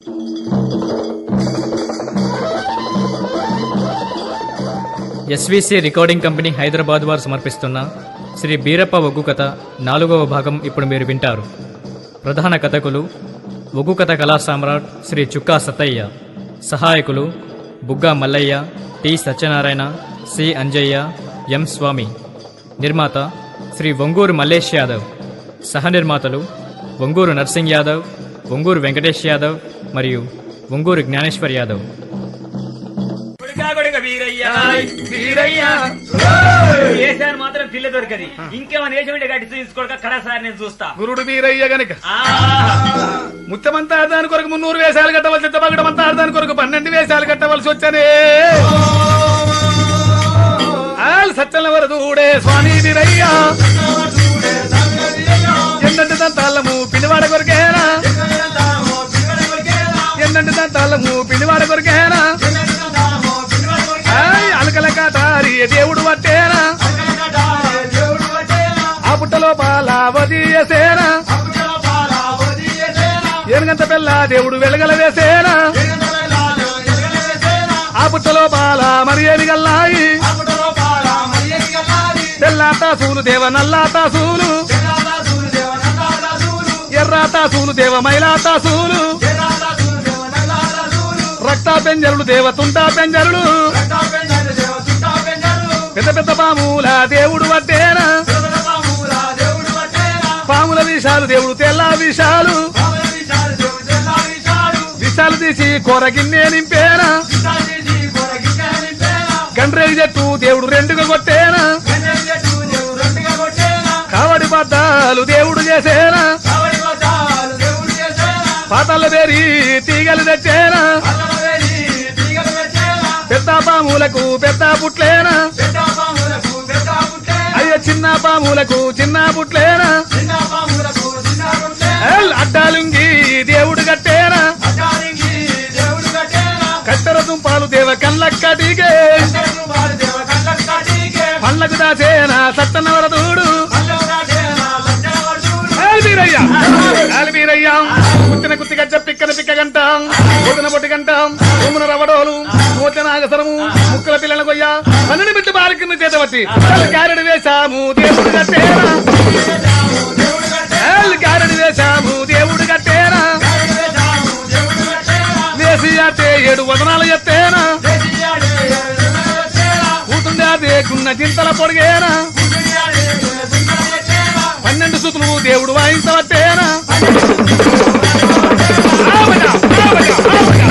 SVC recording company Hyderabad వారు సమర్పిస్తున్న శ్రీ బీరప్ప ఒగ్గు కథ నాలుగవ భాగం ఇప్పుడు మీరు వింటారు ప్రధాన కథకులు ఒగ్గు కథ కళా సామ్రాట్ శ్రీ చుక్కా సత్తయ్య సహాయకులు Bugga Mallaiah T Satyanarayana C Anjaiah M Swamy నిర్మాత శ్రీ ఒంగూరు మల్లేష్ యాదవ్ సహ నిర్మాతలు ఒంగూరు నర్సింగ్ యాదవ్ ఒంగూరు వెంకటేష్ యాదవ్ మరియు ఒంగూరు జ్ఞానేశ్వర్ యాదవ్ కొడుకా కొడుక వీరయ్య వీరయ్య వేసాను మాత్రం పిల్ల దొరకది ఇంకేమైనా వేసి ఉంటే గట్టి తీసుకోక కడసారి నేను చూస్తా గురుడు వీరయ్య గనక ఆ, ముత్యమంతా ఆడదాని కొరకు మున్నూరు వేషాలు కట్టవలసి చిత్తపగడమంతా ఆడదాని కొరకు పన్నెండు వేషాలు కట్టవలసి వచ్చనే ఆల్ సత్యల వరదూడే స్వామి వీరయ్య ఎన్నంటి దంతాలము పినివాడ కొరకేనా ఎన్నంటి దంతాలము పినివాడ కొరకేనా ఆయ్ అలకల కాటారి దేవుడు పట్టేనా ఆ పుట్టలో పాలావదీయసేనా ఏనుగంత పిల్ల దేవుడు వెలగల వేసేనా ఆ పుట్టలో పాల మరి ఏమి గల్లాయి తెల్లాట సూలు దేవ నల్లాట సూలు ఎర్రాట సూలు దేవ మైలాట సూలు రక్త పెంజరుడు దేవ తుంటా పెంజరుడు పెద్ద పెద్ద పాముల దేవుడు వడ్డేనా పాముల విషాలు దేవుడు తెల్ల విషాలు విషాలు తీసి కూర గిన్నె నింపేనా గండ్రేగి చెట్టు దేవుడు రెండుగా కొట్టేనా కావడి పద్దాలు దేవుడు చేసేనా పాతాల బేరి తీగలు తెచ్చేనా పెద్ద పాములకు పెద్ద పుట్లేనా అయ్యో చిన్న పాములకు చిన్న పుట్లేనా ఏల్ అడ్డాలుంగి దేవుడు కట్టేనా కట్టెర దుంపాలు దేవ కళ్ళక్కటికే పళ్ళకు దాచేనా సత్తనవరదూడు ఆల్బీరయ్య ఆల్బీరయ్య కుత్తిన కుత్తి గజ్జ పిక్కన పిక్క గంటాం పోతున పొట్టి గంటాం భూమున రవడోలు మోట్ల నాగసరము ముక్కల పిల్లల కొయ్య పన్నెండు బిడ్డ బాలికింది చేతవట్టి గారెడు వేశాము దేవుడు కట్టేనా ఏల్ గారెడు వేశాము దేవుడు కట్టేనా వేసి అట్టే ఏడు వదనాలు ఎత్తేనా కూతుండే అదే గున్న చింతల పొడిగేనా పన్నెండు సుతులు దేవుడు వాయించవట్టేనా ఆవగా, ఆవగా, ఆవగా.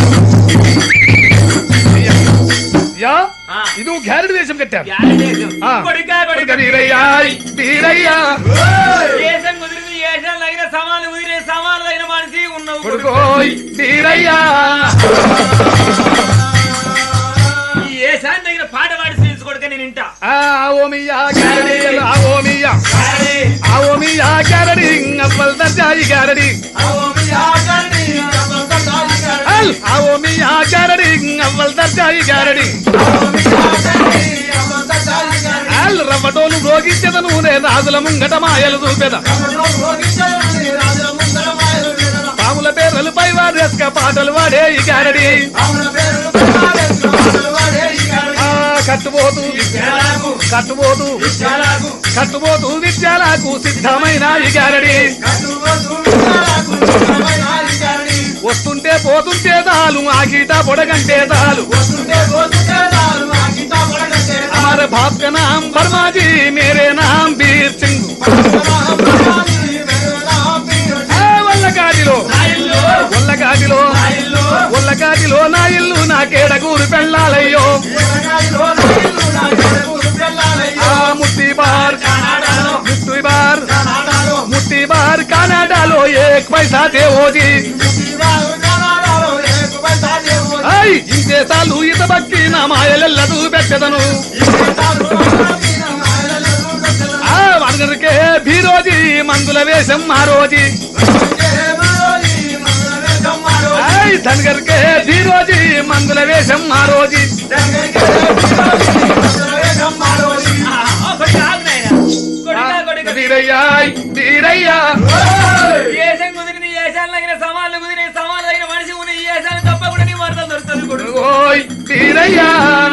యా ఆ. ఇది గ్యారెడ్ వేషం కట్టారు గ్యారెంటీ. ఆ. కొడుకా కొడుక వీరయ్య వీరయ్య ఏసం కుదిరింది ఏసం తగిన సమాలు కుదిరే సమాలు తగిన మనిషి ఉన్నావు కొడుకు. కొడుకోయ్ వీరయ్య ఈ ఏసాన్ని తగిన పాట పాడి తీసుకోడుక నేను ఇంటా ఆ ఓమియా గ్యారడి ఆ ఓమియా ఆ ఓమియా గ్యారడి అవ్వల్ దర్జాయి గ్యారడి అల్ ఆ ఓమియా గ్యారడి అవ్వల్ దర్జాయి గ్యారడి అల్ రవ్వటోలు భోగించదను నే రాజుల ముంగట మాయలు చూపెద పాముల పేర్లు పై వారేస్క పాటలు వాడే ఈ గ్యారడి ఆ కట్టుబోతు కట్టుబోతు కట్టుబోతు విద్యాలకు సిద్ధమైన ఈ గ్యారడి వస్తుంటే పోతుంటే దాలు ఆకిట పొడగంటే దాలు हमारे बाप का नाम वर्मा जी मेरे नाम वीर सिंह ఏ వల్లకాటిలో వల్లకాటిలో వల్లకాటిలో నా ఇల్లు నాకేడగూరు పెళ్ళాలయ్యో ఆ ముట్టి బార్ ముట్టి బార్ ముట్టి బార్ కనాడాలో ఏక్ పైసా దేవోజీ ఐ ఇంతే సార్లు ఈత భక్తి నా మాయలెల్లదు పెట్టదను ఆ వనగరికే భీరోజీ మందుల వేషం మా రోజీ ఐ ధనగరికే భీరోజీ మందుల వేషం మా రోజీ ఆ, కొడుకా, ఆగు నాయనా. కొడుకా, కొడుకా. వీరయ్యా వీరయ్యా ఏసం కుదిరింది ఏసాలు తగిన సమాలు కుదిరే సమాలు తగిన మనిషి ఉన్న ఈ వీరయ్యా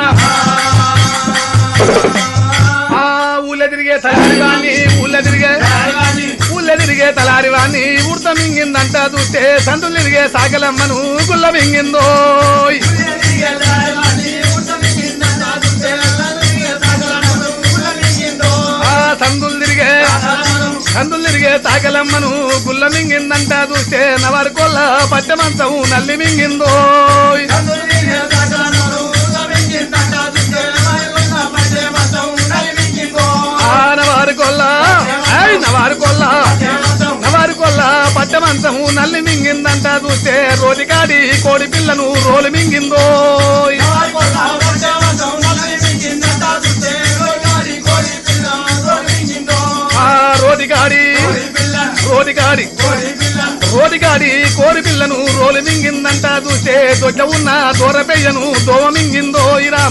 ఆ ఊళ్ళ తిరిగే తలారి వాణ్ణి ఊళ్ళ తిరిగే ఊళ్ళ తిరిగే తలారి వాణ్ణి ఉడత మింగిందంట చూస్తే సంతులు తిరిగే సాగలమ్మను గుల్ల మింగిందో ఆ సందులు తిరిగే సందులు తిరిగే తాకలమ్మను గుల్ల మింగిందంట చూస్తే నవారు కొల్ల పట్టె మంచం నల్లి మింగిందో ఆ నవారు కొల్ల ఐ నవారు కొల్ల నవారు కొల్ల పట్టె మంచము నల్లి మింగిందంట చూస్తే రోటికాడి కోడి పిల్లను రోలు మింగిందో ఆ రోటికాడి రోటికాడి రోటికాడి కోడి పిల్లను రోలు మింగిందంట చూస్తే దొడ్డ ఉన్న దూర పెయ్యను దోవ మింగిందో ఈ రామ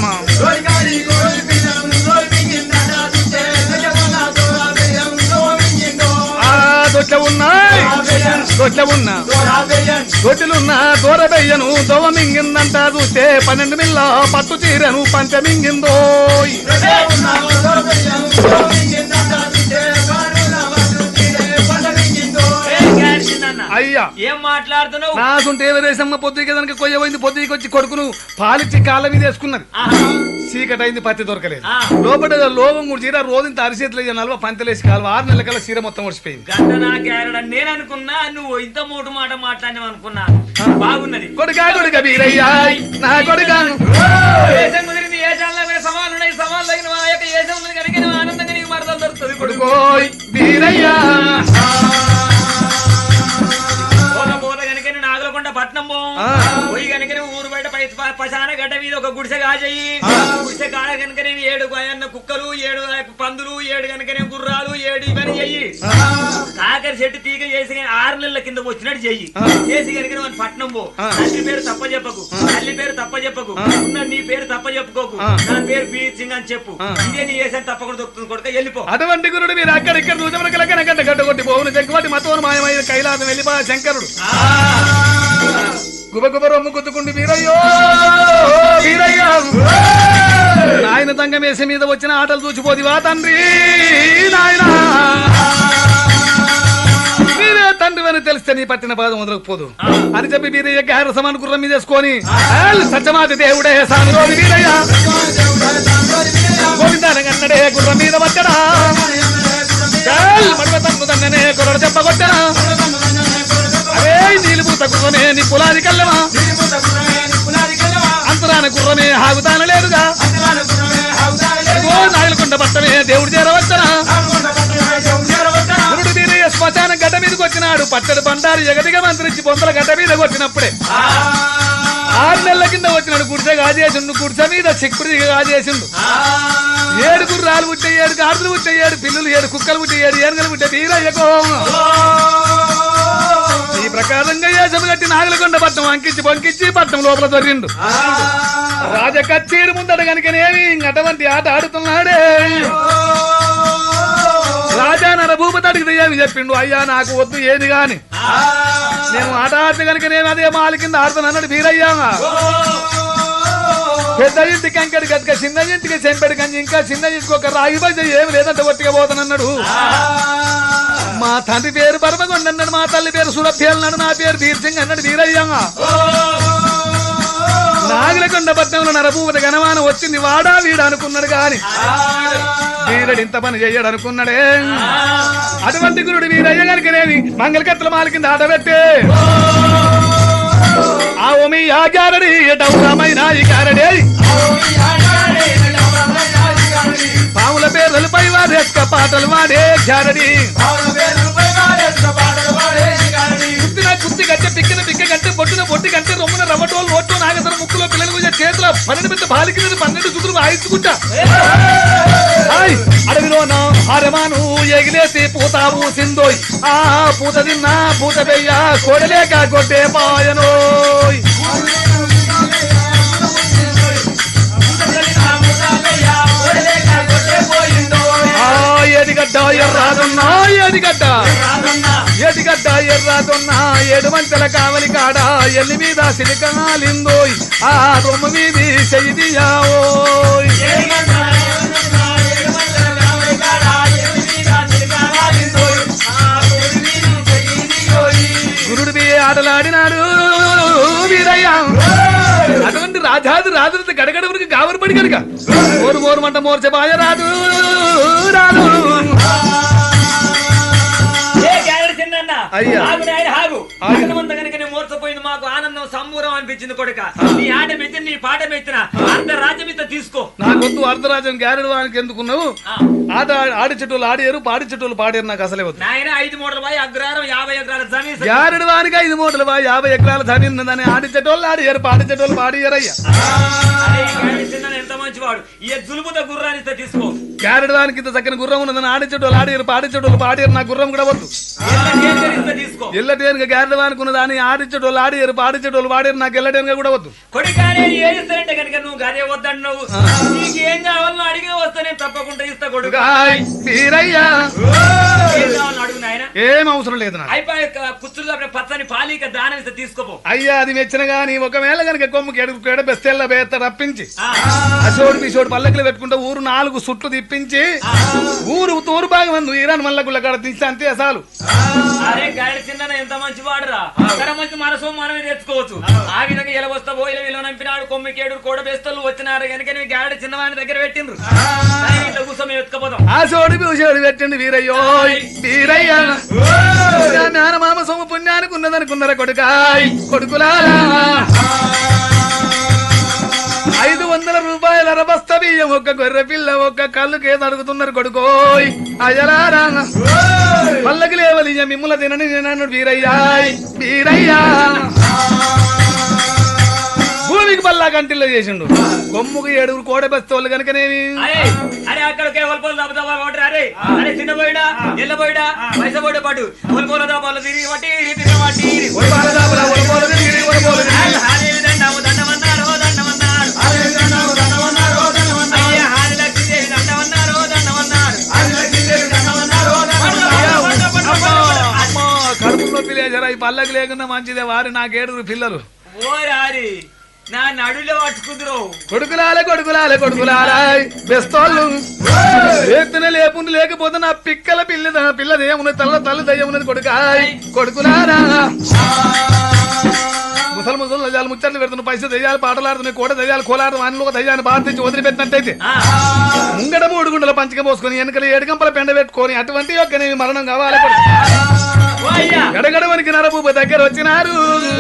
ఆ దొడ్ల ఉన్నాయి దొడ్ల ఉన్న దొడ్లున్న దూర పెయ్యను దోవ మింగిందంట చూస్తే పన్నెండు మిల్ల పట్టు చీరను పంచ మింగిందో ఏ గాడి చిన్నన్న. అయ్యా ఏం మాట్లాడుతున్నావు నాసుంటే ఎవరేసమ్మ పొద్దుకి కనుక కొయ్యబోయింది పొద్దుకి వచ్చి కొడుకును పాలిచ్చి కాళ్ళ మీద వేసుకున్నది ఆహా. చీకటి అయింది పత్తి దొరకలేదు ఆ. లోపల లోపం కూడా చీర రోజు ఇంత అరిచేతులు నలవ పంతలేసి కాలు ఆరు నెలల కల్లా చీర మొత్తం ఒడిచిపోయింది గంట నా క్యారెట్ నేను అనుకున్నా నువ్వు ఇంత మూటు మాట మాట్లాడినావు అనుకున్నా బాగున్నది కొడుకా కొడుక వీరయ్యా నా కొడుకా ఏసం కుదిరింది ఏసాల్లో కూడా సవాళ్ళు ఉన్నాయి సవాళ్ళు అయిన మా యొక్క ఏసం ఉంది కనుక నువ్వు ఆనందంగా నీకు మరదలు దొరుకుతుంది కొడుకు కొడుకోయ్ వీరయ్యా పోత పోత కనుక నేను ఆగలకొండ పట్నం పో ఆ. పోయి కనుక నువ్వు ఊరు బయట పై- ప- పశాన గడ్డ మీద ఒక గుడిసె కాజేయి గుడిసె కాడ కనుక నేను ఏడు అన్న కుక్కలు ఏడు పందులు ఏడు కనుక నేను గుర్రాలు ఏడు ఇవన్నీ చెయ్యి కాకరి చెట్టు తీగ చేసి కానీ ఆరు నెలల కింద వచ్చినట్టు చెయ్యి చేసి కనుక నువ్వు పట్నం పో తల్లి పేరు తప్ప చెప్పకు తల్లి పేరు తప్ప చెప్పకు ఉన్న నీ పేరు తప్ప చెప్పుకోకు నా పేరు బీర్ సింగ్ అని చెప్పు ఇదే నీ వేసాను తప్పకుండా దొరుకుతుంది కొడుక వెళ్ళిపో అటువంటి గురుడు మీరు అక్కడ ఇక్కడ దూచమనక లెక్కన గడ్డ గడ్డ కొట్టి పోవును చెక్కుబట్టి మతోను మాయమైన కైలాసం వెళ్ళిపా శంకరుడు గుబ గుబ రొమ్ము గుద్దుకుండి వీరయ్యో వీరయ్యో నాయన తంగం వేసే మీద వచ్చిన ఆటలు చూచిపోదివా తండ్రి నాయన మీరే తండ్రి అని తెలిస్తే నీ పట్టిన పాదం వదలకపోదు అని చెప్పి వీరయ్య గారు సమాన గుర్రం మీద వేసుకొని "ఏల్ సత్యమాతి దేవుడే సామి రోజు వీరయ్య గోవిందానగన్నడే గుర్రం మీద వచ్చడా మడమ తండ్రి కుర్రడు చెప్పగొట్టడా అరే నీలిపూత గుర్రమే నీ కులాది కల్లమా అంతరాన గుర్రమే హాగుతాన లేదుగా అదిగో నాయలకొండ పట్టమే దేవుడు చేరవచ్చనా గురుడు వీరయ్య శ్మశాన గడ్డ మీదకి వచ్చినాడు పట్టడి బండారు ఎగదిగా మంత్రించి బొందల గడ్డ మీద కొట్టినప్పుడే ఆరు నెలల కింద వచ్చినాడు గుడిసె కాజేసిండు గుడిసె మీద చిక్కుడు కాజేసిండు ఏడు గుర్రాలు పుట్టే ఏడు గాడులు పుట్టే ఏడు పిల్లులు ఏడు కుక్కలు పుట్టే ఏడు ఏనుగలు పుట్టే వీరయ్యకో ఈ ప్రకారంగా ఏసము కట్టి నాగలకొండ పట్నం అంకించి పంకించి పట్నం లోపల దొరిండు రాజ కచ్చేరు ముందట కనుకనేమి అటువంటి ఆట ఆడుతున్నాడే రాజా నర భూపతి అడిగితే ఏమి చెప్పిండు అయ్యా నాకు వద్దు ఏది గాని నేను ఆట ఆడితే కనుక నేను అదే మాల కింద ఆడుతాను అన్నాడు వీరయ్యా పెద్ద ఇంటికి కంకడి గట్క చిన్న ఇంటికి చెంపెడు కంచి ఇంకా చిన్న ఇంటికి ఒక రాగి బజ్జ ఏమి లేదంటే ఒట్టిగా పోతానన్నాడు మా తండ్రి పేరు పరమగొండ అన్నాడు మా తల్లి పేరు సురభ్య అన్నాడు నా పేరు వీరసింగ్ అన్నాడు వీరయ్య నాగలకొండ పట్టణంలో నరభూపతి గణమానం వచ్చింది వాడా వీడు అనుకున్నాడు గాని వీరుడు ఇంత పని చెయ్యడు అనుకున్నాడే అటువంటి గురుడు వీరయ్య గారికి మంగళకత్తుల మాల కింద ఆటబెట్టే ఆ ఓమి ఆ గారడి డౌరమైన ఈ గారడే పాముల పేర్లపై వాడేక్క పాటలు వాడే గారడి కుత్తిన కుత్తి గంటే పిక్కిన పిక్క గంటే బొట్టున బొట్టి గంటే రొమ్మున రవ్వటోలు ఓట్టు నాగసర ముక్కులో పిల్లలు పూజ చేతిలో పన్నెండు పెద్ద బాలికి మీద పన్నెండు సుతులు వాయించుకుంటా హాయ్ అడవిలోన హరమాను ఎగిలేసి పూతావు సిందోయ్ ఆ పూత తిన్నా పూత పెయ్య కొడలేక కొట్టే పాయనోయ్ ఆ ఏడిగడ్డ ఎర్రాదున్నా ఏడిగడ్డ ఏడిగడ్డ ఎర్ర రాతున్న ఏడు మంచెల కావలి కాడ ఎల్లి మీద సిలికాలిందోయ్ ఆ రొమ్మ మీది చెయ్యియావోయ్ గురుడు బి ఆటలాడినాడు వీరయ్య అటువంటి రాజాది రాజులతో గడగడ వరకు గాబరు పడి కనుక మోరు మోరు మంట మోర్చ బాయ రాదు రాదు ఏ గారెడు చిన్నన్న అయ్యా. ఆగు నాయన ఆగు ఆగు. అతనమంత కనుక నేను మోర్చపోయింది మాకు ఆనందం సంబూరం అనిపించింది కొడుక నీ ఆట మెచ్చిన నీ పాట మెచ్చిన అంత రాజ్యం ఇంత తీసుకో నాకొద్దు అర్ధరాజ్యం గ్యారెడ్ వానికి ఎందుకున్నావు ఆ. ఆట ఆడిచెట్టులు ఆడారు పాడిచెట్టులు పాడారు నాకు అసలే వద్దు నాయన ఐదు మూటల బాయి అగ్రహారం యాభై ఎకరాల జమీన్ గ్యారెడ్ వానికి ఐదు మూటలు బా యాభై ఎకరాల జమీన్ ఆడిచెట్టోళ్ళు ఆడియారు పాడిచెట్టోళ్ళు పాడియారయ్యా అరే, ఈ గారెడు చిన్న ఎంత మంచివాడు ఈ జులుపుత గుర్రాన్ని ఇంత తీసుకో గ్యారెడ్ వానికి ఇంత చక్కని గుర్రం ఉన్నదని ఆడిచెట్టోళ్ళు ఆడియారు పాడిచెట్టోళ్ళు పాడియారు నా గుర్రం కూడా వద్దు ఎంత కేసరి ఇంత తీసుకో ఎల్లటేనుగా గ్యారెడ్ వానికి ఉన్నదాన్ని ఆడిచెట్టోళ్ళు ఆడియారు పాడిచెట్టోళ్ళు పాడియారు నాకు ఎల్లటేనుగా కూడా వద్దు కొడుకానే ఏడిస్తానంటే కనుక నువ్వు గదే వద్దన్నావు నీకు ఏం కావాలో అడిగే వస్తే నేను తప్పకుండా ఇస్తా కొడుకు గాయ్ వీరయ్యా ఏం కావాలో అడుగు నాయన ఏం అవసరం లేదు నాకు అయిపోయి కుచ్చులు పచ్చని పాలిక దానం ఇస్తే తీసుకోపో అయ్యా అది మెచ్చిన గాని ఒకవేళ కనుక కొమ్ముకి ఎడుగు కేడ బెస్తెల్ల బేత రప్పించి ఆ, అసోడు బిసోడు పల్లకిలు పెట్టుకుంటే ఊరు నాలుగు సుట్లు తిప్పించి ఊరు తూరు భాగం మంది ఈరాన్ మల్లకుల కాడ తీసి అంతే చాలు అరే గాడి చిన్న ఎంత మంచి వాడురా అక్కడ మంచి మనసు మనమే తెచ్చుకోవచ్చు ఆ విధంగా ఇలా వస్తా పోయిన వీళ్ళు నంపినాడు కొమ్మికేడు కూడా బేస్తలు వచ్చినారు కనుక నీ గాడి చిన్నవాని దగ్గర పెట్టిండ్రు దాని ఇంట్లో కూర్చొని మేము ఎత్తుకపోతాం ఆ సోడి బిసోడు పెట్టండి వీరయ్యో వీరయ్య మామ సొమ్ము పుణ్యానికి ఉన్నదనుకున్నారా కొడుకాయ్ కొడుకులారా ఐదు వందల రూపాయల రబస్త బియ్యం ఒక్క గొర్రె పిల్ల ఒక్క కళ్ళు కేసు అడుగుతున్నారు కొడుకోయ్ అయ్యలారా పల్లకి లేవలి మిమ్ముల తినని నేను వీరయ్యాయ్ వీరయ్యా భూమికి పల్లా కంటిల్లో చేసిండు కొమ్ముకు ఏడుగురు కోడబెస్తోళ్ళు కనుకనేమి అరే అరే అక్కడ కేవలం పోలు దెబ్బ దెబ్బ కొట్టరు అరే అరే చిన్న పోయిడా ఎల్ల పోయిడా వయసు పోయిడా పాటు పోలు పోల దెబ్బలు తిరిగి పట్టి తిరిగి పట్టి ఒడిపాలదాపుల ఒడిపోలు తిరిగి, ఒడిపోలు తిరిగి. హాని దండము దండమన్నారు దండమన్నారు అయ్యా, హాని లక్ష్మీదేవి దండమన్నారు దండమన్నారు అమ్మా, అమ్మా, కడుపు నొప్పి లేచారా ఈ పల్లకి లేకుండా మంచిదే వారి నాకేడుగురు పిల్లలు ఓరారి నా నడులో పట్టుకుందరు కొడుకులాలే కొడుకులాలే కొడుకులాలే బెస్తోళ్ళు లేపునే లేపుండి లేకపోతే నా పిక్కల పిల్ల నా పిల్లది ఏమున్నది తల్ల తల్లి దయ్యం ఉన్నది కొడుకాయ్ కొడుకులారా ముసలి ముసలి దయ్యాలు ముచ్చట్లు పెడుతున్న పైసలు దయ్యాలు పాటలు ఆడుతున్నాయి కూడా దయ్యాలు కోలాడుతూ అన్ని ఒక దయ్యాన్ని బాధించి వదిలిపెట్టినట్టయితే ముంగడ మూడు గుండెల పంచక పోసుకొని వెనకల ఏడు గంపల పెండ పెట్టుకొని అటువంటి యొక్క నీ మరణం కావాలి కొడుకు. ఓ అయ్యా గడగడ వనికి నరభూప దగ్గర వచ్చినారు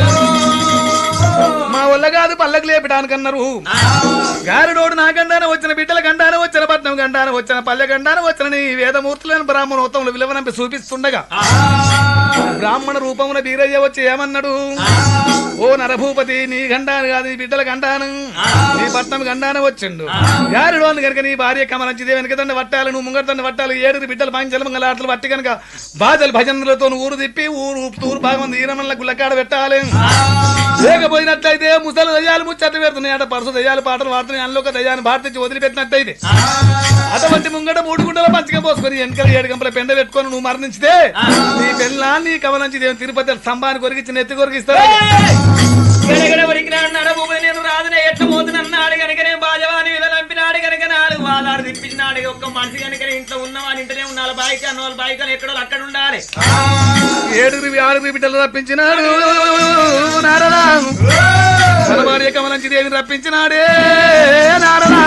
మా వల్ల కాదు పల్లకి లేపడానికన్నారు గారుడోడు నా గండాన వచ్చిన బిడ్డల గండాన వచ్చిన పట్నం గండాన వచ్చిన పల్లె గండాన వచ్చిన నీ వేదమూర్తులను బ్రాహ్మణోత్తములు విలువనంపి చూపిస్తుండగా బ్రాహ్మణ రూపమున బీరయ్య వచ్చి ఏమన్నాడు ఓ నరభూపతి నీ గండాను కాదు నీ బిడ్డల గండాను నీ పట్నం గండాన వచ్చిండు గారుడోని కనుక నీ భార్య కమలంచిదే వెనక దండ పట్టాలి నువ్వు ముంగట దండ పట్టాలి ఏడుగురు బిడ్డలు పాంచల మంగళాటలు పట్టి కనుక బాజలు భజనలతో ఊరు తిప్పి ఊరు తూరు భాగం ఈరమల్ల గుల్లకాడ పెట్టాలి లేకపోయినట్లయితే ముసలు దయ్యాలు ముచ్చట్లు పెడుతున్నాయి అట పరుసు దయ్యాలు పాటలు పాడుతున్నాయి అందులో ఒక దయ్యాన్ని భారతించి వదిలిపెట్టినట్టయితే అటువంటి ముంగట మూడు గుండెల పంచగా పోసుకొని వెనకలు ఏడు గంపల పెండ పెట్టుకొని నువ్వు మరణించితే నీ పెళ్ళా నీ కమలంచి దేవుని తిరుపతి స్తంభాన్ని కొరికిచ్చి నెత్తి కొరికిస్తాడు గడగడ వరికినాడు నడబూబు నేను రాజునే ఎట్ల మోతునన్నాడు గనక నేను బాజవాని వీళ్ళ నంపినాడు గనక నాలుగు వాదాలు తిప్పించినాడు ఒక్క మనిషి గనక ఇంట్లో ఉన్నవాని ఇంటనే ఉండాలి బాయిక అన్న వాళ్ళు బాయికలు ఎక్కడో అక్కడ ఉండాలి ఏడుగురి ఆరుగురి బిడ్డలు రప్పించినాడు నారదా తన భార్య కమలంచి దేవిని రప్పించినాడే నారదా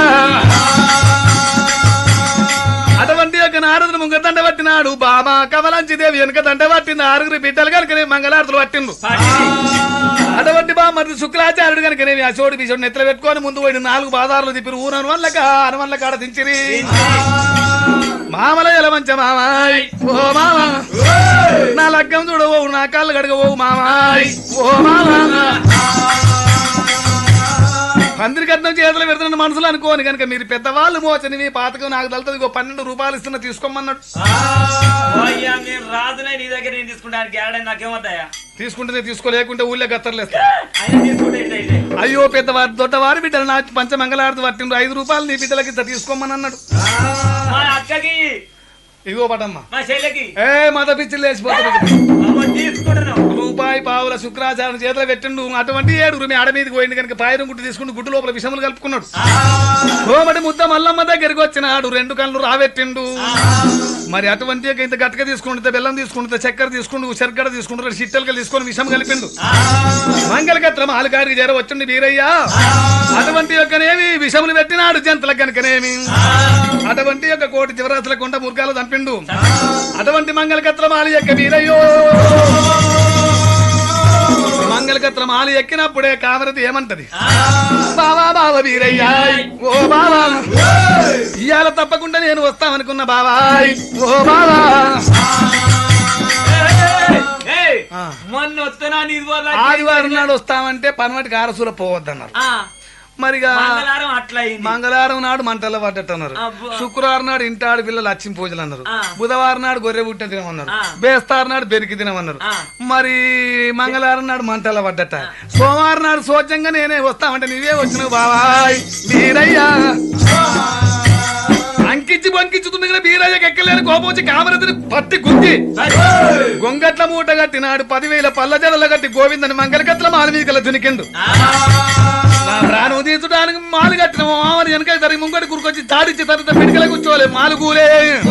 అటువంటి యొక్క నారదుని ముంగ దండ పట్టినాడు బాబా కమలంచి దేవి వెనుక దండ పట్టింది ఆరుగురి బిడ్డలు కనుక మంగళారతులు పట్టిండు అటువంటి బామ్మది శుక్రాచార్యుడు కనుక నేను అశోడు బిషోడు నెత్తలు పెట్టుకొని ముందు పోయి నాలుగు బాదారులు తిప్పిరు ఊరను వల్ల అనువల్ల కాడ దించిరి మామల ఎలమంచ మామాయ్ ఓ మామ నా లగ్గం చూడవో నా కాళ్ళు కడగవో మామాయ్ ఓ మామ పందిరి కట్నం చేతులు పెడుతున్న మనసులు అనుకోని కనుక మీరు పెద్దవాళ్ళు మోచని మీ పాతకం నాకు తలుతుంది ఇగో పన్నెండు రూపాయలు ఇస్తున్నా తీసుకోమన్నాడు ఓ అయ్యా నేను రాజునే నీ దగ్గర నేను తీసుకుంటాను గ్యాడ నాకేమవుతాయా తీసుకుంటే తీసుకో లేకుంటే ఊళ్ళో గత్తర్లేస్తా ఆయన తీసుకుంటే ఇదే ఇదే అయ్యో పెద్దవారు దొడ్డవారు బిడ్డలు నా పంచమంగళారతి పట్టిండ్రు ఐదు రూపాయలు నీ బిడ్డలకి ఇంత తీసుకోమని అన్నాడు మా అక్కకి ఇగో పటమ్మా మా చెల్లెకి ఏ మత పిచ్చిలు లేచిపోతుంది అవ్వ తీసుకుంటున్నావు రూపాయి పావుల శుక్రాచారం చేతిలో పెట్టిండు అటువంటి ఏడుగురు మీ ఆడ మీదకి పోయింది కనుక పాయరం గుట్టు తీసుకుంటూ గుడ్డు లోపల విషములు కలుపుకున్నాడు కోమటి ముద్ద మల్లమ్మ దగ్గరికి వచ్చినాడు రెండు కళ్ళు రాబెట్టిండు మరి అటువంటి యొక్క ఇంత గట్క తీసుకుంటే బెల్లం తీసుకుంటే చక్కెర తీసుకుంటూ శర్కర తీసుకుంటూ చిట్టెలకలు తీసుకొని విషం కలిపిండు మంగళకత్రం ఆలుగారికి చేర వచ్చింది వీరయ్య అటువంటి యొక్కనేమి విషములు పెట్టినాడు జంతులకు కనుకనేమి అటువంటి యొక్క కోటి చివరాసుల కొండ ముర్గాలు చంపిండు అటువంటి మంగళకత్రం ఆలు యొక్క వీరయ్యో మంగళకత్రం ఆలు ఎక్కినప్పుడే కామరతి ఏమంటది బావా బావ వీరయ్య ఓ బావా ఇవాళ తప్పకుండా నేను వస్తామనుకున్న బావాయ్ ఓ బావా ఏయ్, ఆ. మొన్న వస్తున్నా నీది వల్ల ఆదివారం నాడు వస్తామంటే పనమటికి ఆరసూర పోవద్దన్నారు ఆ, మరిగా మంగళవారం అట్లా అయింది మంగళవారం నాడు మంటల్లో పడ్డట్టు అన్నారు అబ్బా. శుక్రవారం నాడు ఇంటాడు పిల్లలు లక్ష్మి పూజలు అన్నారు ఆ. బుధవారం నాడు గొర్రె పుట్టిన తినమన్నారు ఆ. బేస్తారం నాడు బెరికి తినమన్నారు ఆ. మరి మంగళవారం నాడు మంటల్లో పడ్డట సోమవారం నాడు సోచంగా నేనే వస్తామంటే నీవే వచ్చినావు బావాయ్ వీరయ్యా అంకించి బంకించుతుంది కదా వీరయ్యకి ఎక్కలేని కోపం వచ్చి కామరతిని పట్టి గుద్ది గొంగట్ల మూట కట్టినాడు పదివేల పల్ల జడల కట్టి గోవిందని మంగళకట్ల మాలమీకల దునికిండు నా ప్రాణం తీర్చడానికి మాలు కట్టిన మామని వెనక తరిగి ముంగడి కురుకొచ్చి తాడిచ్చి తర్వాత పిడికల కూర్చోలే మాలు కూలే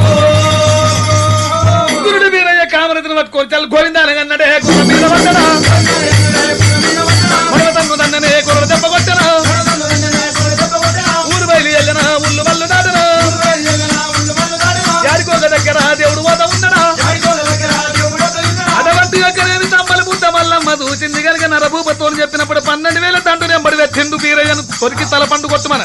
గురుడు వీరయ్య కామరతిని పట్టుకొని చల్ గోవిందానగన్నడే గుర్ర మీద పడ్డడా మడవతన్ను దన్ననే గుర్ర దెబ్బ కొట్టనా ఊరు బయలు వెళ్ళనా ఉల్లు వల్లు దాటనా యాడికోక దగ్గర దేవుడు పోత ఉండడా అటువంటి యొక్కనేమి తమ్మల బుద్ధ మల్లమ్మ దూచింది కనుక నరభూపతో చెప్పినప్పుడు పన్నెండు వేల తండ్రి నెంబడి వెచ్చిండు బీరయ్యను కొరికి తల పండు కొట్టుమన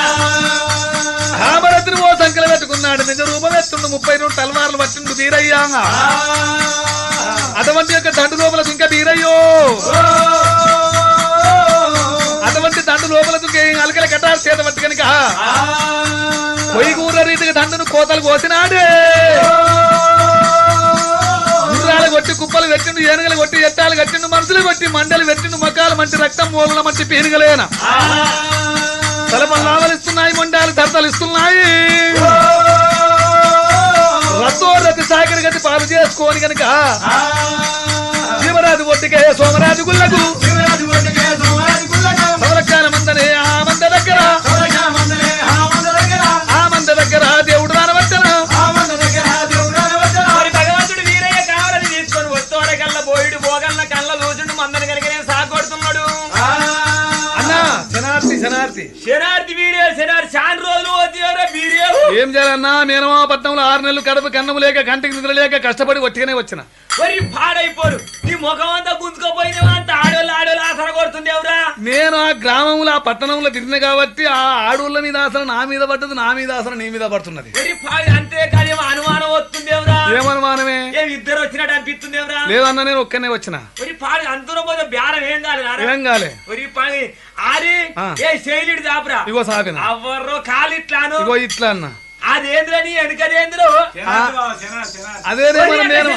ఆమరతిని ఓ సంఖ్యలో పెట్టుకున్నాడు నిజ రూపం ఎత్తుండు ముప్పై రెండు తలవార్లు పట్టిండు బీరయ్య అటువంటి యొక్క దండు లోపల ఇంకా బీరయ్యో అటువంటి దండు లోపల దుంకే అలకల కట్టారు చేత పట్టి కనుక పొయ్యి కూర రీతిగా దండును కోతలు కోసినాడే గుర్రాలు కొట్టి కుప్పలు పెట్టిండు ఏనుగలు కొట్టి ఎట్టాలు కట్టిండు మనుషులు కొట్టి మండలు పెట్టిండు మకాలు మంటి రక్తం మూలల మంటి పీనుగలేన తలపలు లావలిస్తున్నాయి మొండాలు దర్తలు ఇస్తున్నాయి రతో రతి సాగరి గతి పాలు చేసుకోని కనుక శివరాజు ఒట్టికే సోమరాజు గుళ్ళకు సంరక్షణ మందనే ఆ మంద దగ్గర ఆ మంద దగ్గర దేవుడు రానవచ్చన మరి భగవంతుడు వీరయ్య కావాలని తీసుకొని వస్తోడ కల్లా పోయిడు పోగల్ల కళ్ళ లోచుండు మందని కనుక నేను సాగొడుతున్నాడు అన్నా శనార్థి శనార్థి శనార్థి వీరే శనార్థి చాలా రోజులు వచ్చేవరా వీరే ఏం చేయాలన్నా మేనమా పట్నంలో ఆరు నెలలు కడుపు కన్నము లేక కంటికి నిద్ర లేక కష్టపడి ఒట్టిగానే వచ్చిన మరి పాడైపోరు నీ ముఖం అంతా గుంజుకోపోయినవా అంత ఆడోళ్ళు ఆడోళ్ళు ఆసర కొడుతుంది ఎవరా నేను ఆ గ్రామంలో ఆ పట్టణంలో తిరిగిన కాబట్టి ఆ ఆడోళ్ళ మీద ఆసన నా మీద పడ్డది నా మీద ఆసన నీ మీద పడుతున్నది మరి పాడి అంతే కానీ అనుమానం వస్తుంది ఎవరా ఏమనుమానమే ఏం ఇద్దరు వచ్చినట్టు అనిపిస్తుంది ఎవరా లేదన్నా నేను ఒక్కనే వచ్చిన మరి పాడి అంతరం పోతే బేరం ఏం కాదు నారా ఏం కాలే మరి పాడి ఆడి ఆ. ఏ శైలిడి దాపురా ఇగో సాపిన అవ్వర్రో కాలిట్లాను ఇగో ఇట్లా అన్న అదేంద్రని వెనుకదేంద్రో అదేనే మన మేనమా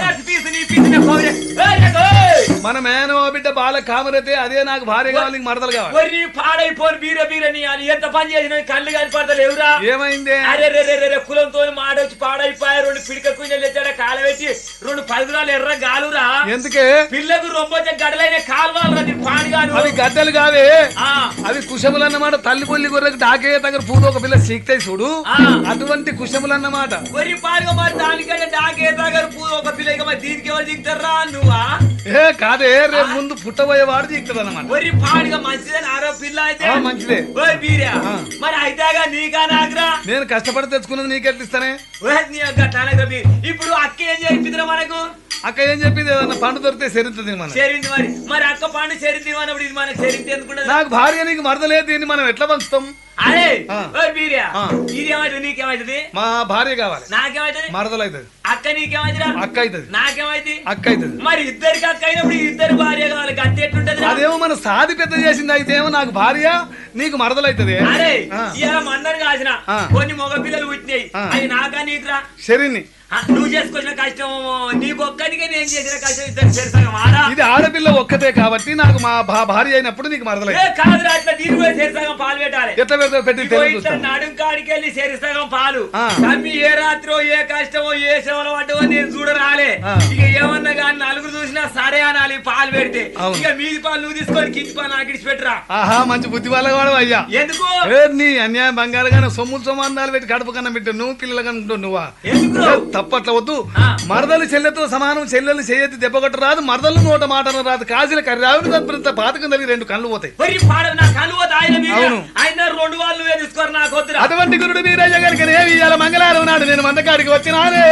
మన మేనమా బిడ్డ బాల కామరైతే అదే నాకు భార్య కావాలి నీకు మరదలు కావాలి వరి పాడైపోను బీర బీరని అని ఎంత పని చేసిన కళ్ళు కాని పడతలు ఎవరా ఏమైంది అరే రే రే రే రే కులంతో మాడొచ్చి పాడైపోయా రెండు పిడిక కుంజలు తెచ్చాడ కాలబెట్టి రెండు పదురాలు ఎర్ర గాలురా ఎందుకే పిల్లకు రొంబొచ్చ గడలైన కాలువలు నీ పాడుగాను అవి గడ్డలు కావే ఆ, అవి కుశములు అన్నమాట తల్లి పొల్లి గొర్రెకి డాకే దగ్గర పూలు ఒక పిల్ల సీక్తాయి చూడు ఆ. అటువంటి కుశములు అన్నమాట వరి పాడుగా మరి దానికంటే డాకే దగ్గర పూ ఒక పిల్లకి మరి దీనికి ఎవరు దిగుతారా నువ్వా ఏ కాదే రేపు ముందు పుట్టబోయేవాడు దిగుతాడు అన్నమాట వరి పాడుగా మంచిదని ఆరో పిల్ల అయితే ఆ, మంచిదే ఓయ్ బీరా ఆ. మరి అయితేగా నీకా నాకురా నేను కష్టపడి తెచ్చుకున్నది నీకెట్లా ఇస్తానే ఓయ్ నీ యొక్క టనక బీ. ఇప్పుడు అక్క ఏం చేయించురా మనకు అక్క ఏం చెప్పింది ఏదన్నా పండు దొరికితే సరితుంది మన చేరింది మరి మరి అక్క పండు చేరింది అన్నప్పుడు ఇది మనకు చేరింది ఎందుకుంటది నాకు భార్య నీకు మరదలేదు దీన్ని మనం ఎట్లా పంచుతాం అరే ఆ. ఓయ్ బీరియా ఆ. ఇది ఏమైతుంది నీకేమైతుంది మా భార్య కావాలి నాకేమైతుంది మరదలు అవుతుంది అక్క నీకేమైతుందిరా అక్క అవుతుంది నాకేమైంది అక్క అవుతుంది మరి ఇద్దరికి అక్క అయినప్పుడు ఇద్దరు భార్య కావాలి గంట ఎట్లుంటది అదేమో మన సాది పెద్ద చేసింది అయితే ఏమో నాకు భార్య నీకు మరదలు అవుతుంది అరే ఆ. ఇలా మందరు కాసిన ఆ. కొన్ని మగ పిల్లలు పుట్టినాయి ఆ. అవి నాకా నీకురా శరిని ఆ, నువ్వు చేసుకొచ్చిన కష్టం నీకు ఒక్కడికే నేను చేసిన కష్టం ఇద్దరు చేరుసగం ఆరా ఇది ఆడపిల్ల ఒక్కతే కాబట్టి నాకు మా భా- భార్య అయినప్పుడు నీకు మరదలు ఏ కాదురా అట్లా దీని కూడా చేరుసగం పాలు పెట్టాలి ఎట్లా పెట్టి ఇగో తెలివి ఇట్లా చూస్తాం నడుం కాడికి వెళ్ళి సరిసగం పాలు ఆ. తమ్మి ఏ రాత్రో ఏ కష్టమో ఏ శవలో పడ్డమో నేను చూడరాలే ఆ. ఇక ఏమన్నా కానీ నలుగురు చూసినా సరే అనాలి పాలు పెడితే అవును. ఇక మీది పాలు నువ్వు తీసుకొని కింది పాలు నాకు ఇడిచి పెట్టరా ఆహా మంచి బుద్ధి వాళ్ళ వాడు అయ్యా ఎందుకు ఏ నీ అన్యాయం బంగారు కానీ సొమ్ములు సమానాలు పెట్టి కడుపు కన్నా పెట్టు నువ్వు పిల్లలు కనుకుంటావు నువ్వా ఎందుకు? ఏ, తప్పట్ల వద్దు ఆ. మరదలు చెల్లెతో సమానం చెల్లెలు చేయెత్తి దెబ్బ కొట్ట రాదు మరదలు నోట మాటను రాదు కాజీల కర్రావుని తప్పినంత పాతకం తల్లి రెండు కళ్ళు పోతాయి మరి పాడ నా కలువ ఆయన మీద అవును. ఆయన రెండు వాళ్ళు నువ్వే తీసుకోరు నాకు వద్దురా అటువంటి గురుడు వీరయ్య గారికి ఏమి ఇవాళ మంగళవారం నాడు నేను మందకాడికి వచ్చినానే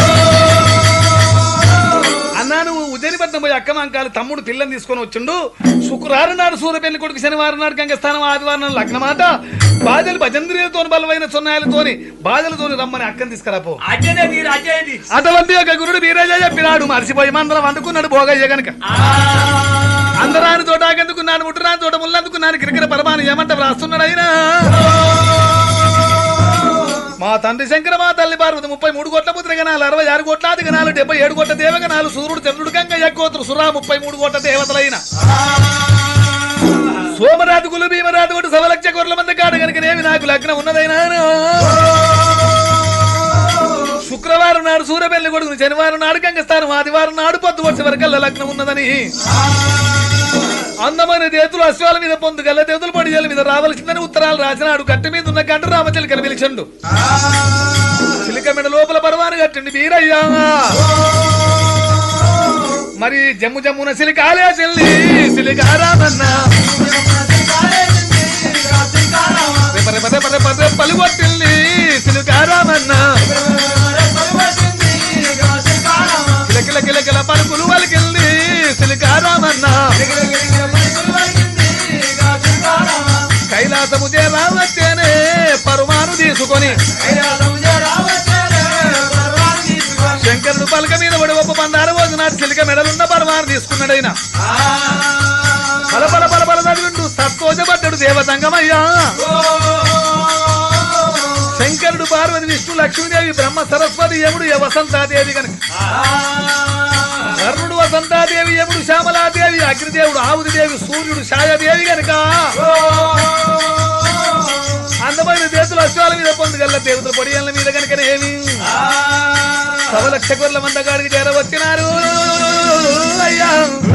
అన్నా నువ్వు ఉదయనిపట్నం పోయి అక్క మంకాలు తమ్ముడు పిల్లని తీసుకొని వచ్చిండు శుక్రవారం నాడు సూర్యపల్లి కొడుకు శనివారం నాడు గంగస్థానం ఆదివారం నాడు లగ్నమాట బాధలు భజంద్రియులతో బలమైన సున్నాయలతోని బాధలతోని రమ్మని అక్కని తీసుకురాపో అజ్జనే మీరు అజ్జేది అటువంటి ఒక గురుడు వీరయ్య చెప్పినాడు మర్చిపోయి మందరం అందుకున్నాడు భోగయ్య గనక అందరాని తోట ఆగందుకున్నాను ముట్టురాని తోట ముళ్ళందుకున్నాను కిరికిర పరమాను ఏమంట రాస్తున్నాడు అయినా మా తండ్రి శంకర మా తల్లి పార్వతి ముప్పై మూడు కోట్ల పుత్ర గణాలు అరవై ఆరు కోట్లాది గణాలు డెబ్బై ఏడు కోట్ల దేవగణాలు సూర్యుడు చంద్రుడు గంగ ఎక్కువతురు సురా ముప్పై మూడు కోట్ల దేవతలైన సోమరాజు కులు భీమరాజు ఒకటి సవలక్ష కోట్ల మంది కాడు కనుకనేమి నాకు లగ్నం ఉన్నదైనా శుక్రవారం నాడు సూర్యపల్లి కొడుకుని శనివారం నాడు గంగస్థానం ఆదివారం నాడు పొద్దు వచ్చే వరకల్లా లగ్నం ఉన్నదని అందమైన దేతులు అశ్వాల మీద పొందు గల్ల దేతులు పడిజల మీద రావలసిందని ఉత్తరాలు రాసినాడు కట్టె మీద ఉన్న గంట రామచిలికలు పిలిచండు చిలిక మీద లోపల పరవాను కట్టండి వీరయ్యా మరి జమ్ము జమ్మున సిలికాలే చెల్లి సిలికారామన్నా రేప రేప రేప రేప రేప పలుగొట్టిల్లి సిలికారామన్నా కిల కిల కిల కిల పలుకులు వలికిల్లి సిలికారామన్నా కైలాసము చేరావచ్చేనే పరుమాను తీసుకొని శంకరుడు పలక మీద పడి ఒప్ప పందారు వదినాడు చిలిక మెడలున్న పరమాను తీసుకున్నాడు ఆయన పల పల పల పల చదివిండు సత్కోజపడ్డాడు దేవతంగమయ్యా శంకరుడు పార్వతి విష్ణు లక్ష్మీదేవి బ్రహ్మ సరస్వతి యముడు య వసంతాదేవి కనుక కర్ణుడు వసంతాదేవి యముడు శ్యామలాదేవి అగ్నిదేవుడు ఆవుదిదేవి సూర్యుడు ఛాయాదేవి గనుక అందమైన దేశులు అశ్వాల మీద పొందుగల్ల దేవతల పొడియల మీద కనుకనేమి సవలక్ష కొర్ల మందగాడికి చేరవచ్చినారు అయ్యా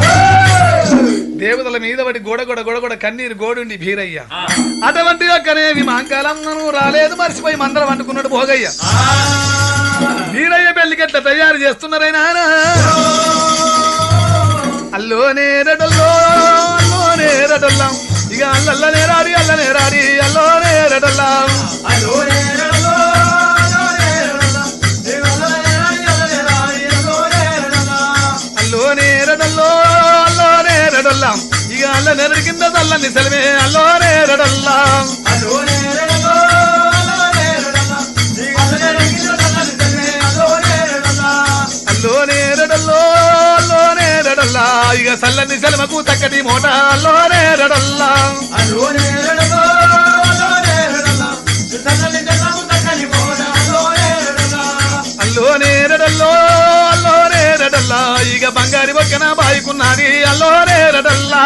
దేవతల మీద పడి గోడ గోడ గోడ గోడ కన్నీరు గోడుండి భీరయ్య అటువంటి యొక్కనేవి మాంకాలమ్మను రాలేదు మర్చిపోయి మందరం అంటుకున్నాడు భోగయ్య వీరయ్య పెళ్లికెట్ల తయారు చేస్తున్నారైనా అల్లోనే రడల్లో అల్లోనే రడల్లాం ఇక అల్లల్లనే రాడి అల్లనే రాడి అల్లోనే రడల్లాం అల్లోనే రడల్లో అల్లోనే రడల్లాం ఇక అల్ల నెరడి కింద చల్లని సెలవే అల్లోనే రడల్లాం అల్లోనే రడల్లో అల్లోనే రడల్లా ఇక చల్లని సెలవకు తక్కటి మోట అల్లోనే రడల్లాం అల్లోనే రడల్లో అల్లోనే రడల్లా ఇక బంగారి బొక్కన బాయికున్నది అల్లోనే రడల్లా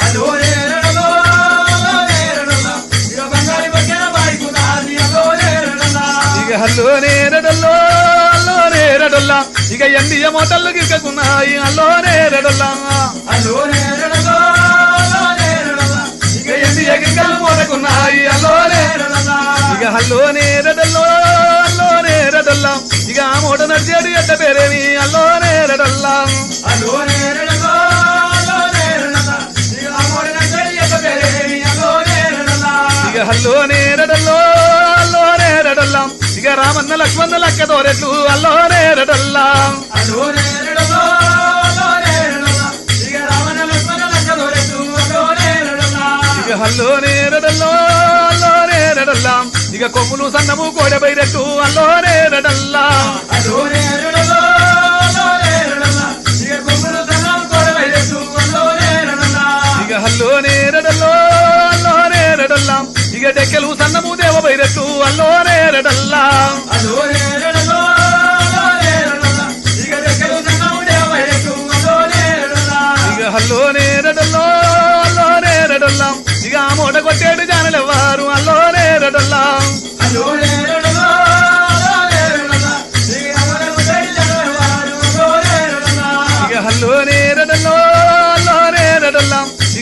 ఇక అల్లోనే రడల్లో అల్లోనే రడల్లా ఇక ఎండియ మోటల్లు గిక్కకున్నాయి అల్లోనే రడల్లా ఇక ఎండియ గిక్కలు మోటకున్నాయి అల్లోనే ఇక అల్లోనే రడల్లో అల్లోనే రడల్లా ఇక ఆ మూట నడిచేడు ఎట్ట పేరేమి అల్లోనే రడల్లా ఇక హల్లోనే రడల్లో అల్లోనే రడల్లాం ఇక రామన్న లక్ష్మణ లక్క తోరెట్లు అల్లోనే రడల్లాం ఇక హల్లోనే రడల్లో అల్లోనే రడల్లాం ఇక కొమ్ములు సన్నము కోడబైరెట్టు అల్లోనే రడల్లాం ఇక హల్లోనే రడల్లో అల్లోనే రడల్లాం ఇక డెక్కలు సన్నము దేవబైరెట్టు అల్లోనే రడల్లాం ఇక హల్లోనే రడల్లో అల్లోనే రడల్లాం ఇక ఆ మూట కొట్టేడు జానలెవ్వారు అల్లోనే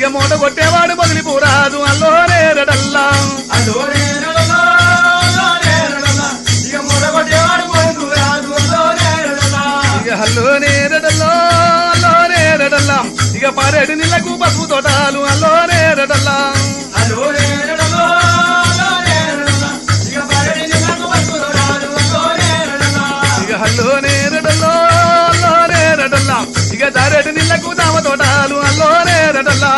ఇక మూట కొట్టేవాడు మొదలి పూరాదు అల్లో నేరడల్లా ఇక హల్లో నేరడల్లో అల్లో నేరడల్లా ఇక పారేడు నీళ్ళకు పసుపు తోటాలు అల్లో నేరడల్లా ఇక హల్లో నేరడల్లో అల్లో నేరడల్లా ఇక దారేడు నీళ్ళకు దామ తోటాలు అల్లో నేరడల్లా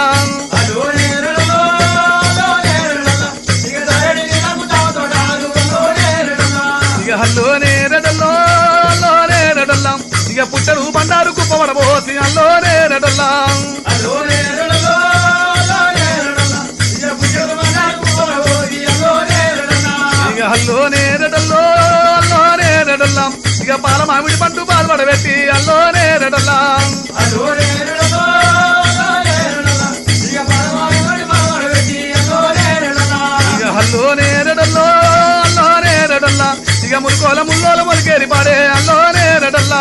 ఇక హల్లో నేరడల్లో అల్లో నేరడల్లా ఇక పుట్టడు బండారు కుప్పబడబోసి అల్లో నేరడల్లా ఇక హల్లో నేరడల్లో అల్లో నేరడల్లా ఇక పాల మామిడి పండు పాలు పడబెట్టి అల్లో నేరడల్లా ఇక హల్లో నేరడల్లో అల్లో నేరడల్లా ఇక మురుకోల ముల్లోల మురికేరి పాడే అల్లో నేరడల్లా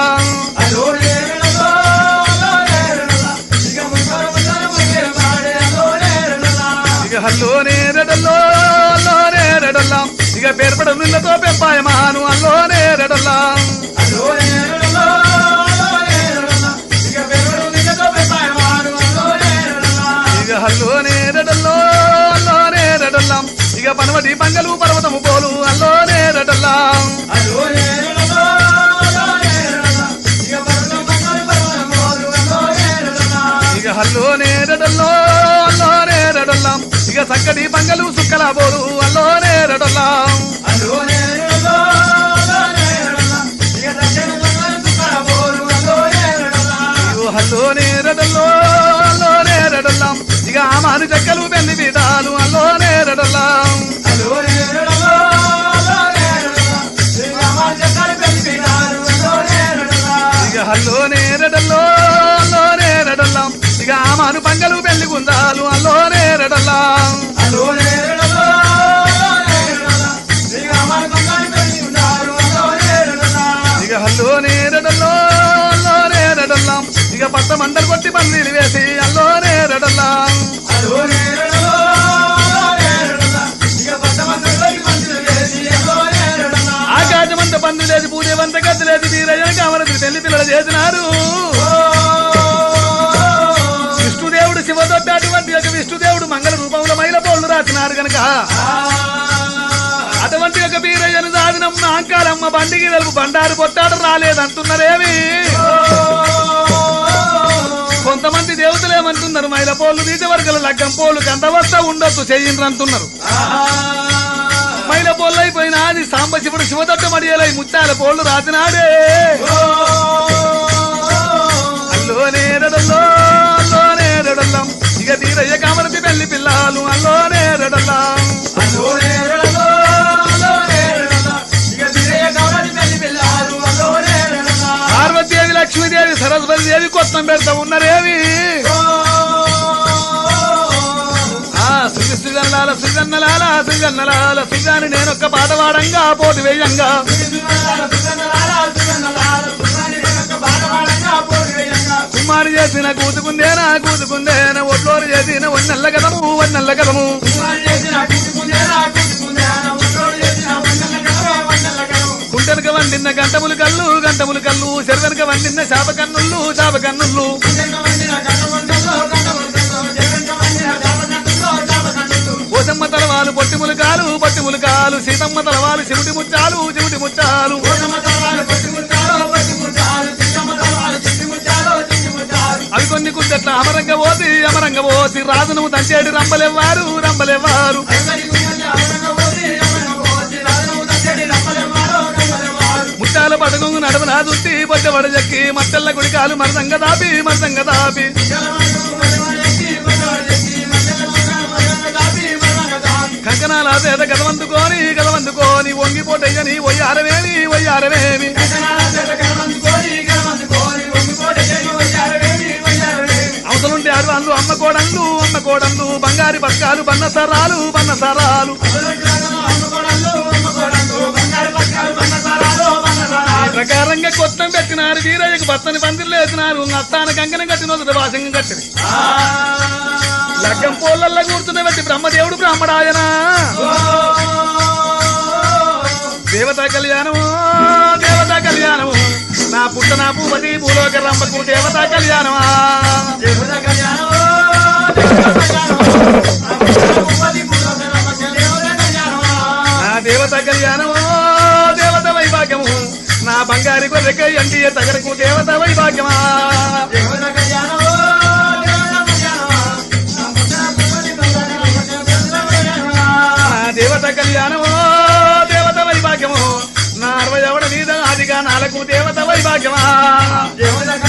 ఇక హల్లో నేరడల్లో అల్లో నేరడల్లా ఇక పేర్పడ నిన్నతో పెంపాయమాను అల్లో నేరడల్లా ఇక హల్లో నేరడల్లో అల్లో నేరడల్లా ఇక పనవటి పంగలు పర్వతము పోలు అల్లో నేరడల్లా ఇక హల్లో నేరడల్లో అల్లో నేరడల్లా ఇక చక్కటి పంగలు సుక్కల పోలు అల్లో నేరడల్లా ఇగో హల్లో నేరడల్లో అల్లో నేరడల్లా ఇక ఆమాను చెక్కలు పెళ్లి పీఠాలు అల్లో నేరడల్లా ఇక హల్లో నేరడల్లో అల్లో నేరడల్లా ఇక ఆమాను పంగలు పెళ్లి గుందాలు అల్లో నేరడల్లా ఇక హల్లో నేరడల్లో అల్లో నేరడల్లా ఇక పట్ట మండలు కొట్టి పందిరి వేసి అల్లో నేరడల్లా ఆకాశమంత పందు లేదు పూజవంత గద్దు లేదు వీరయ్య కామరది పెళ్లి పిల్లలు చేసినారు విష్ణుదేవుడు శివదొడ్డ అటువంటి ఒక విష్ణుదేవుడు మంగళ రూపంలో మైల పోళ్ళు రాసినారు గనక అటువంటి ఒక వీరయ్యను సాధినమ్మ అంకాలమ్మ బండికి తెలుపు బండారు పొట్టాడు రాలేదంటున్నారేమి కొంతమంది దేవతలు ఏమంటున్నారు మైల పోళ్ళు నీటి వర్గల లగ్గం పోలు గంధవస్త ఉండొచ్చు చెయ్యిండ్రంటున్నారు మైల పోళ్ళు అయిపోయినా అది సాంబశివుడు శివదత్త మడియలై ముత్యాల పోళ్ళు రాసినాడే అల్లో నేరడల్లో అల్లో నేరడల్లం ఇక తీరయ్య కామరతి పెళ్లి పిల్లలు అల్లో నేరడల్లం పార్వతీదేవి లక్ష్మీదేవి సరస్వతి దేవి కొత్తం పెడతా ఉన్నారేవి ఆ సుజ సుజన్నాల సుజన్నలాల సుజన్నలాల సుజాని నేనొక్క పాట వాడంగా పోటీ వేయంగా కుమారి చేసిన కూతుకుందేనా కూతుకుందేనా ఒట్లోరు చేసిన వన్నెల్ల కదము వన్నెల్ల కదము కుంటెనక వండిన గంటములు కళ్ళు గంటములు కళ్ళు చెరువెనక వండిన శాప కన్నుళ్ళు శాప కన్నుళ్ళు ఓసమ్మ తలవాలు పొట్టిములు కాలు పొట్టిములు కాలు సీతమ్మ తలవాలు చిముటి ముచ్చాలు చిముటి ముచ్చాలు అవి కొన్ని కుందెట్ల అమరంగ పోసి అమరంగ పోసి రాజును దంచేటి రంబలెవ్వారు రంబలెవ్వారు ముత్యాల పడగు నడవన దుత్తి బొట్టబడ చెక్కి మట్టెల్ల గుడికాలు మరదంగ దాపి మరదంగ దాపి కంకణాల పేద గదవందుకోని గదవందుకోని వంగిపోటయ్యని వయ్యారవేమి వయ్యారవేమి అవసరుంటే అడవాళ్ళు అమ్మ కోడళ్ళు అమ్మ కోడళ్ళు బంగారి బస్కాలు బన్నసరాలు బన్నసరాలు ఈ ప్రకారంగా కొత్తం పెట్టినారు వీరయ్యకు భర్తని పందిర్లు వేసినారు నత్తాన కంకణం కట్టిన వాసంగం కట్టింది లగ్గం పోలల్ల కూర్చున్న వ్యక్తి బ్రహ్మదేవుడు బ్రాహ్మడాయన దేవతా కళ్యాణము దేవతా కళ్యాణము నా పుట్ట నా భూపతి భూలోక రంభకు దేవతా కళ్యాణమా నా దేవత కళ్యాణము దేవత వైభాగ్యము నా బంగారి గొర్రెక ఎండి తగరకు దేవత వైభాగ్యమా నా దేవత కళ్యాణము దేవత వైభాగ్యము నా అరవై ఎవడ మీద ఆదిగా నాలుగు దేవత వైభాగ్యమా